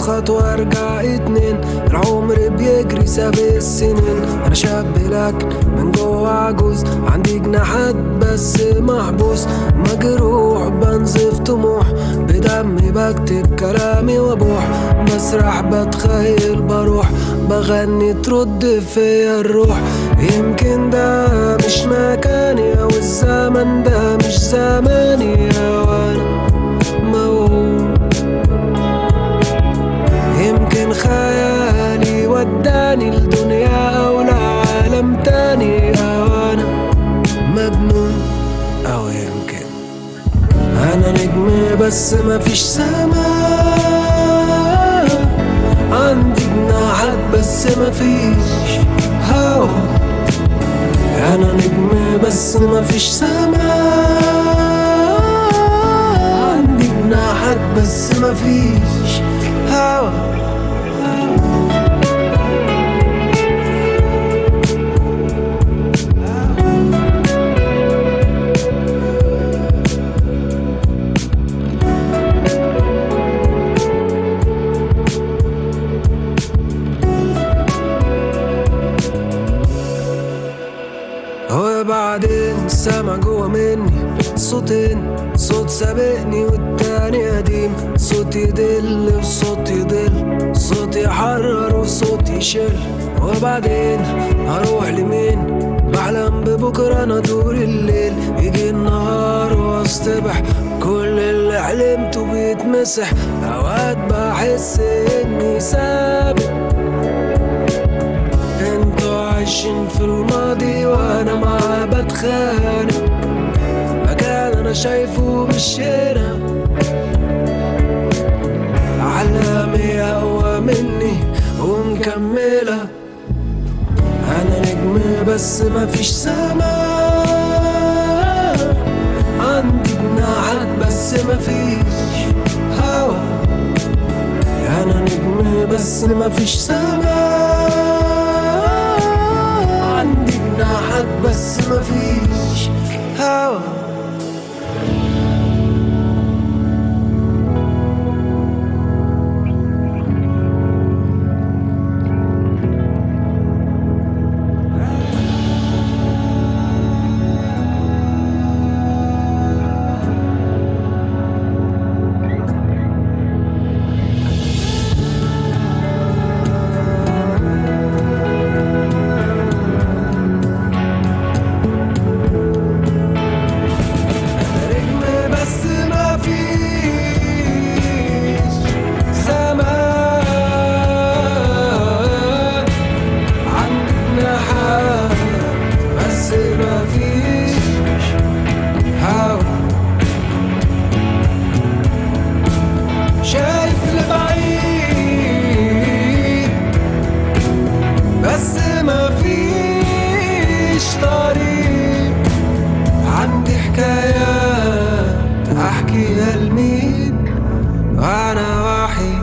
خطوة ارجع اتنين العمر بيجري سابق السنين انا شاب لكن من جوه عجوز عندي جناحات بس محبوس مجروح بنزف طموح بدمي بكتب كلامي وابوح بسرح بتخيل بروح بغني ترد فيا الروح يمكن ده مش مكاني او الزمن ده مش زماني وانا موهوم يمكن خيالي وداني لدنيا او لعالم تاني او انا مجنون او يمكن انا نجم بس مفيش سماء عندي جناحات بس مفيش هوا انا نجم بس مفيش سماء عندي جناحات بس مفيش هوا وبعدين سامع جوا مني صوتين صوت سابقني والتاني قديم صوت يدل وصوت يضل صوت يحرر وصوت يشل وبعدين هروح لمين بحلم ببكرة انا طول الليل يجي النهار واصطبح كل اللي حلمته بيتمسح اوقات بحس اني سابق انتوا عايشين في الماضي وانا معاه بتخانق مكان انا شايفه بالشارع احلامي اقوى مني ومكمله انا نجم بس مفيش سماء عندي جناحات بس مفيش هوا انا نجم بس مفيش سماء عندي جناحات بس مفيش هوا نجم بس ما فيش زمان عندنا حال بس ما فيش هوا شايف لبعيد بس ما فيش طريق عندي حكايات احكيها لمين وانا وحيد